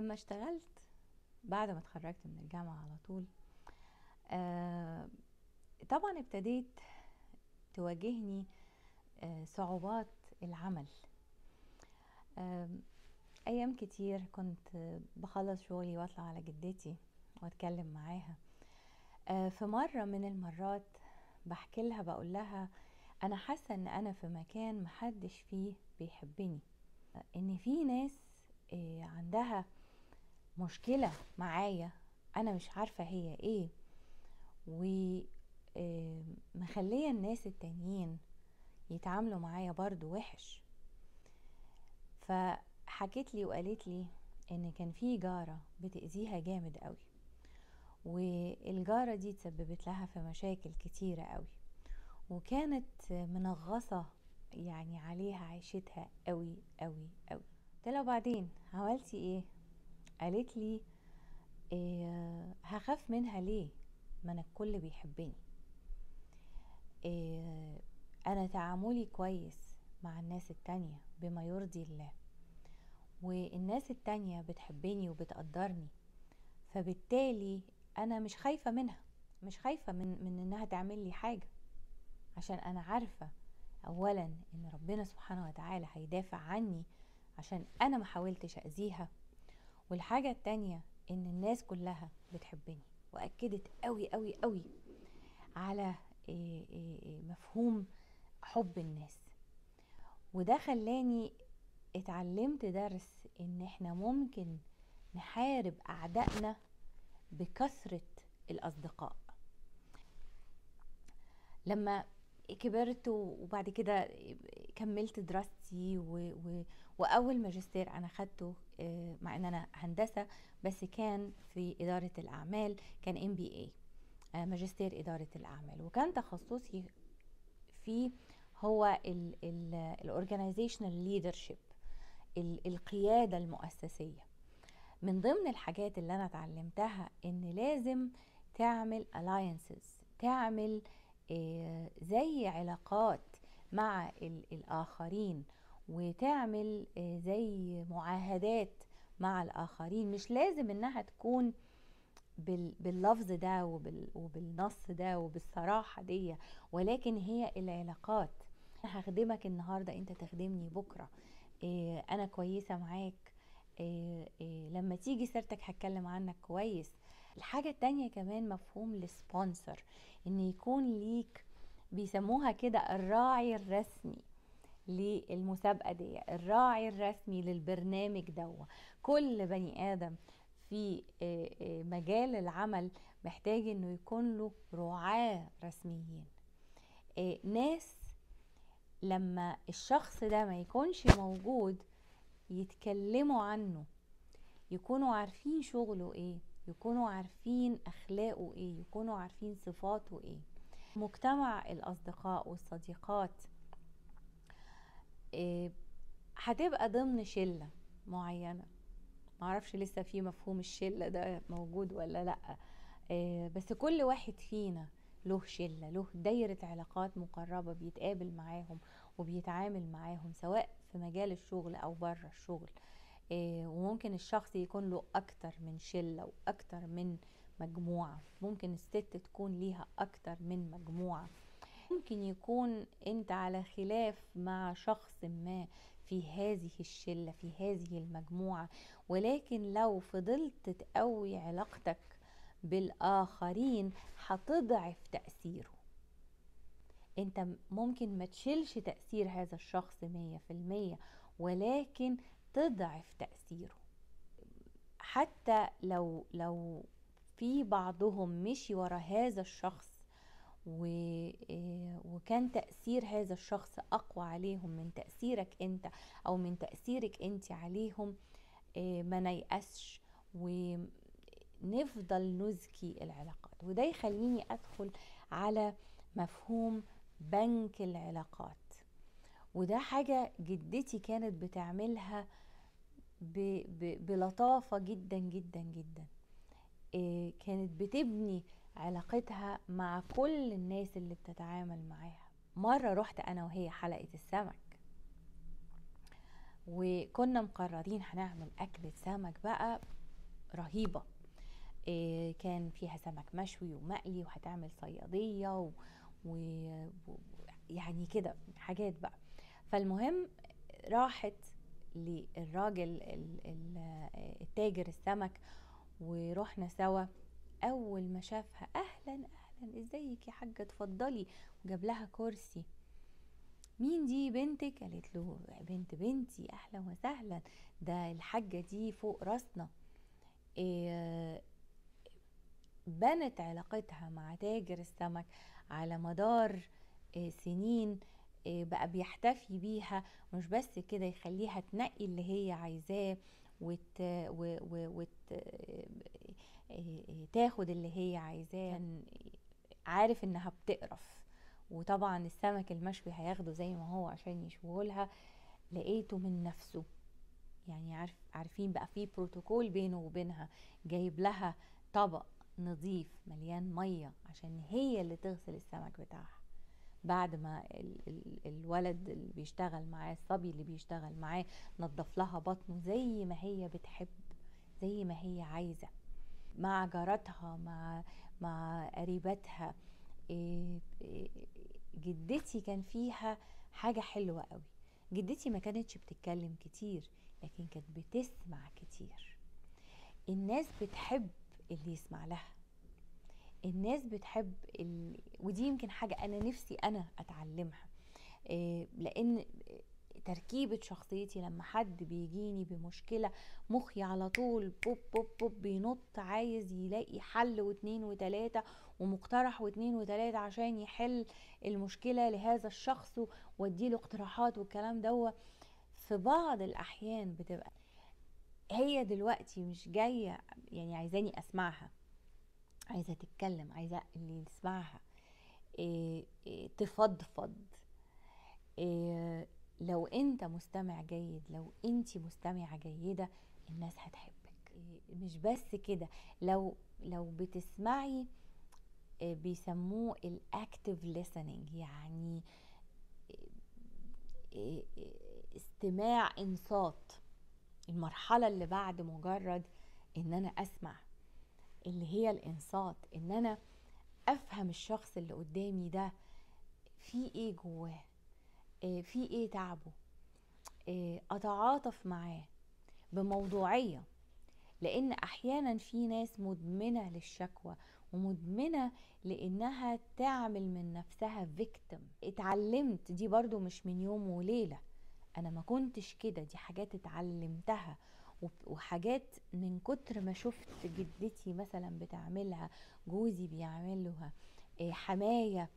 لما اشتغلت بعد ما اتخرجت من الجامعة على طول آه طبعا ابتديت تواجهني آه صعوبات العمل آه ايام كتير كنت بخلص شغلي واطلع على جدتي واتكلم معاها آه في مرة من المرات بحكي لها بقول لها انا حاسة ان انا في مكان محدش فيه بيحبني ان في ناس آه عندها مشكلة معايا انا مش عارفة هي ايه ومخلية الناس التانيين يتعاملوا معايا برضو وحش فحكت لي وقالت لي ان كان في جارة بتأذيها جامد قوي والجارة دي تسببت لها في مشاكل كتيرة قوي وكانت منغصة يعني عليها عيشتها قوي قوي قوي قلت لها بعدين عملتي ايه قالت لي إيه هخاف منها ليه ما انا الكل بيحبني إيه انا تعاملي كويس مع الناس التانية بما يرضي الله والناس التانية بتحبني وبتقدرني فبالتالي انا مش خايفة منها مش خايفة من, من انها تعمل لي حاجة عشان انا عارفة اولا ان ربنا سبحانه وتعالى هيدافع عني عشان انا ما حاولتش اذيها والحاجة التانية ان الناس كلها بتحبني واكدت قوي قوي قوي على إيه إيه مفهوم حب الناس وده خلاني اتعلمت درس ان احنا ممكن نحارب اعدائنا بكثرة الاصدقاء لما كبرت وبعد كده كملت دراستي و... و... واول ماجستير انا خدته مع ان انا هندسه بس كان في اداره الاعمال كان ام بي اي ماجستير اداره الاعمال وكان تخصصي فيه هو الاورجنايزيشنال ليدرشيب القياده المؤسسيه من ضمن الحاجات اللي انا اتعلمتها ان لازم تعمل alliances تعمل زي علاقات مع الآخرين وتعمل زي معاهدات مع الآخرين مش لازم إنها تكون باللفظ ده وبالنص ده وبالصراحة دي ولكن هي العلاقات أنا هخدمك النهاردة أنت تخدمني بكرة أنا كويسة معاك لما تيجي سيرتك هتكلم عنك كويس الحاجة التانية كمان مفهوم السبونسر ان يكون ليك بيسموها كده الراعي الرسمي للمسابقة دي الراعي الرسمي للبرنامج دوا كل بني آدم في مجال العمل محتاج انه يكون له رعاة رسميين ناس لما الشخص ده ما يكونش موجود يتكلموا عنه يكونوا عارفين شغله ايه يكونوا عارفين اخلاقه ايه يكونوا عارفين صفاته ايه مجتمع الاصدقاء والصديقات إيه هتبقى ضمن شله معينه معرفش لسه في مفهوم الشله ده موجود ولا لا إيه بس كل واحد فينا له شله له دايره علاقات مقربه بيتقابل معاهم وبيتعامل معاهم سواء في مجال الشغل او بره الشغل إيه وممكن الشخص يكون له اكتر من شله واكتر من مجموعه ممكن الست تكون ليها اكتر من مجموعه ممكن يكون انت على خلاف مع شخص ما في هذه الشله في هذه المجموعه ولكن لو فضلت تقوي علاقتك بالاخرين هتضعف تاثيره انت ممكن ما تشيلش تاثير هذا الشخص مية في المية ولكن تضعف تأثيره حتى لو لو في بعضهم مشي ورا هذا الشخص و... وكان تأثير هذا الشخص أقوى عليهم من تأثيرك أنت أو من تأثيرك أنت عليهم ما نيأسش ونفضل نزكي العلاقات وده يخليني أدخل على مفهوم بنك العلاقات وده حاجة جدتي كانت بتعملها ب ب بلطافة جدا جدا جدا إيه كانت بتبني علاقتها مع كل الناس اللي بتتعامل معاها مرة رحت أنا وهي حلقة السمك وكنا مقررين هنعمل أكلة سمك بقى رهيبة إيه كان فيها سمك مشوي ومقلي وهتعمل صيادية و... و... و... يعني كده حاجات بقى فالمهم راحت للراجل التاجر السمك ورحنا سوا اول ما شافها اهلا اهلا ازيك يا حاجه اتفضلي وجاب لها كرسي مين دي بنتك قالت له بنت بنتي اهلا وسهلا ده الحاجه دي فوق راسنا إيه بنت علاقتها مع تاجر السمك على مدار إيه سنين إيه بقى بيحتفي بيها مش بس كده يخليها تنقي اللي هي عايزاه وت... و... و... وت... تاخد اللي هي عايزاه عارف انها بتقرف وطبعا السمك المشوي هياخده زي ما هو عشان يشوهولها لقيته من نفسه يعني عارف عارفين بقى في بروتوكول بينه وبينها جايب لها طبق نظيف مليان ميه عشان هي اللي تغسل السمك بتاعها بعد ما ال ال الولد اللي بيشتغل معاه الصبي اللي بيشتغل معاه نظف لها بطنه زي ما هي بتحب زي ما هي عايزه مع جارتها مع مع قريبتها إيه إيه جدتي كان فيها حاجه حلوه قوي جدتي ما كانتش بتتكلم كتير لكن كانت بتسمع كتير الناس بتحب اللي يسمع لها الناس بتحب ال... ودي يمكن حاجة أنا نفسي أنا أتعلمها إيه لأن تركيبة شخصيتي لما حد بيجيني بمشكلة مخي على طول بوب بوب بوب بينط عايز يلاقي حل واتنين وتلاتة ومقترح واتنين وتلاتة عشان يحل المشكلة لهذا الشخص واديله اقتراحات والكلام ده في بعض الأحيان بتبقى هي دلوقتي مش جاية يعني عايزاني أسمعها عايزة تتكلم عايزة اللي يسمعها إيه إيه تفضفض إيه لو انت مستمع جيد لو انت مستمعة جيدة الناس هتحبك مش بس كده لو لو بتسمعي بيسموه الاكتف listening يعني استماع انصات المرحلة اللي بعد مجرد ان انا اسمع اللي هي الانصات ان انا افهم الشخص اللي قدامي ده في ايه جواه في ايه تعبه اتعاطف معاه بموضوعيه لان احيانا في ناس مدمنه للشكوى ومدمنه لانها تعمل من نفسها فيكتم اتعلمت دي برضو مش من يوم وليله انا ما كنتش كده دي حاجات اتعلمتها وحاجات من كتر ما شفت جدتي مثلا بتعملها جوزي بيعملها حمايه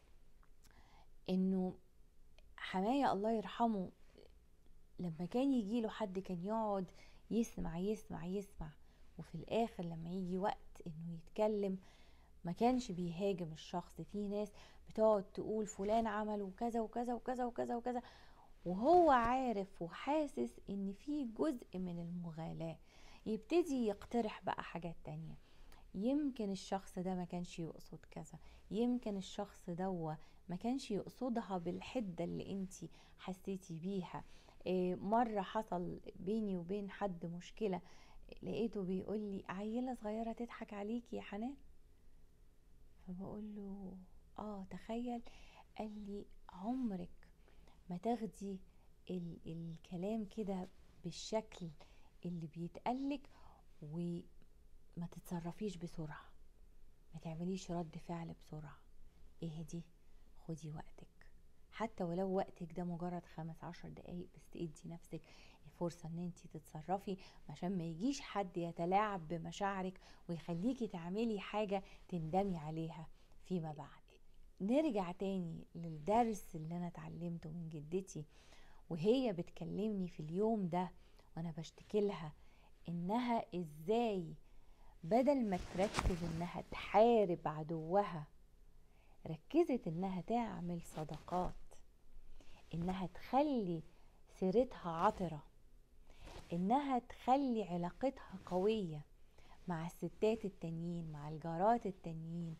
انه حماية الله يرحمه لما كان يجي له حد كان يقعد يسمع يسمع يسمع وفي الاخر لما يجي وقت انه يتكلم ما كانش بيهاجم الشخص في ناس بتقعد تقول فلان عمل وكذا وكذا وكذا وكذا وكذا وهو عارف وحاسس ان في جزء من المغالاة يبتدي يقترح بقى حاجات تانية يمكن الشخص ده ما كانش يقصد كذا يمكن الشخص دوا ما كانش يقصدها بالحدة اللي انتي حسيتي بيها إيه مرة حصل بيني وبين حد مشكلة لقيته بيقول لي عيلة صغيرة تضحك عليكي يا حنان فبقول له اه تخيل قال لي عمرك ما تاخدي ال الكلام كده بالشكل اللي بيتقالك وما تتصرفيش بسرعة ما تعمليش رد فعل بسرعة اهدي خدي وقتك حتى ولو وقتك ده مجرد خمس عشر دقايق بس ادي نفسك فرصة ان انت تتصرفي عشان ما يجيش حد يتلاعب بمشاعرك ويخليكي تعملي حاجة تندمي عليها فيما بعد نرجع تاني للدرس اللي انا اتعلمته من جدتي وهي بتكلمني في اليوم ده وانا بشتكي لها انها ازاي بدل ما تركز انها تحارب عدوها ركزت انها تعمل صداقات انها تخلي سيرتها عطرة انها تخلي علاقتها قوية مع الستات التانيين مع الجارات التانيين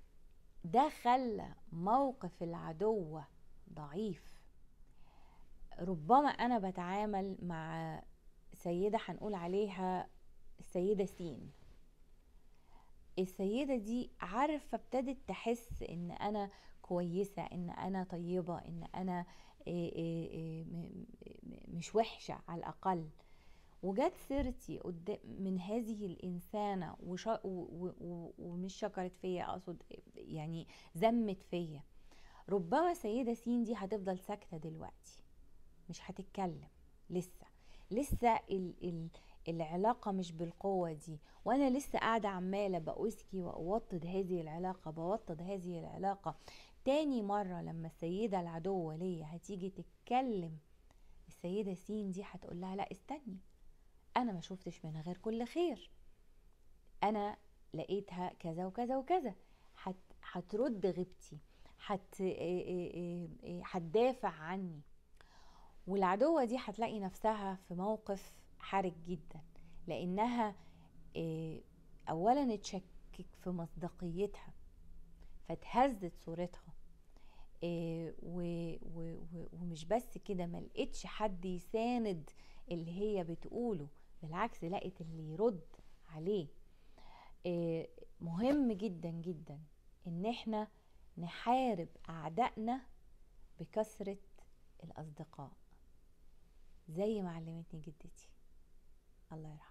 ده خلى موقف العدوة ضعيف ربما انا بتعامل مع سيدة هنقول عليها السيدة سين السيدة دي عارفة ابتدت تحس ان انا كويسة ان انا طيبة ان انا إيه إيه إيه مش وحشة على الاقل وجت سيرتي قدام من هذه الانسانه وش ومش شكرت فيا اقصد يعني ذمت فيا ربما سيده سين دي هتفضل ساكته دلوقتي مش هتتكلم لسه لسه ال ال العلاقة مش بالقوة دي وانا لسه قاعدة عمالة بأسكي وأوطد هذه العلاقة بوطد هذه العلاقة تاني مرة لما السيدة العدوة ليا هتيجي تتكلم السيدة سين دي هتقول لها لا استني انا ما شفتش منها غير كل خير انا لقيتها كذا وكذا وكذا هترد غيبتي هتدافع عني والعدوة دي هتلاقي نفسها في موقف حرج جدا لانها اولا اتشكك في مصداقيتها فاتهزت صورتها ومش بس كده ما لقيتش حد يساند اللي هي بتقوله بالعكس لقت اللي يرد عليه مهم جدا جدا ان احنا نحارب اعدائنا بكثرة الاصدقاء زي ما علمتني جدتي الله يرحمها